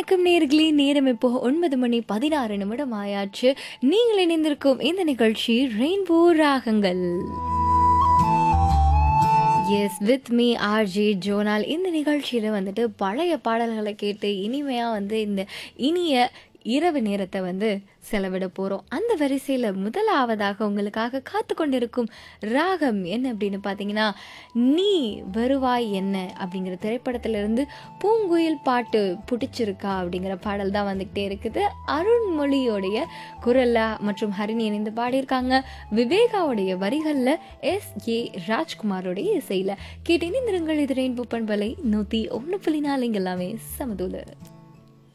வணக்கம் நேர்களே நேரம் இப்போ ஒன்பது மணி பதினாறு நிமிடம் ஆயாச்சு நீங்கள் இணைந்திருக்கும் இந்த நிகழ்ச்சி ரெயின்போ ராகங்கள் yes with me RJ Jonal இந்த நிகழ்ச்சியில் வந்துட்டு பழைய பாடல்களை கேட்டு இனிமையாக வந்து இந்த இனிய இரவு நேரத்தை வந்து செலவிட போகிறோம் அந்த வரிசையில் முதலாவதாக உங்களுக்காக காத்து கொண்டிருக்கும் ராகம் என்ன அப்படின்னு பார்த்தீங்கன்னா நீ வருவாய் என்ன அப்படிங்கிற திரைப்படத்திலிருந்து பூங்குயில் பாட்டு பிடிச்சிருக்கா அப்படிங்கிற பாடல் தான் வந்துக்கிட்டே இருக்குது அருண்மொழியோடைய குரல்ல மற்றும் ஹரிணி இணைந்து பாடியிருக்காங்க விவேகாவுடைய வரிகளில் எஸ் ஏ ராஜ்குமாரோடைய இசையில் கேட்டு இணைந்திருங்கள் இது ரெயின்போ பண்பலை நூற்றி ஒன்று புள்ளி நாலு இங்க எல்லாமே சமதூல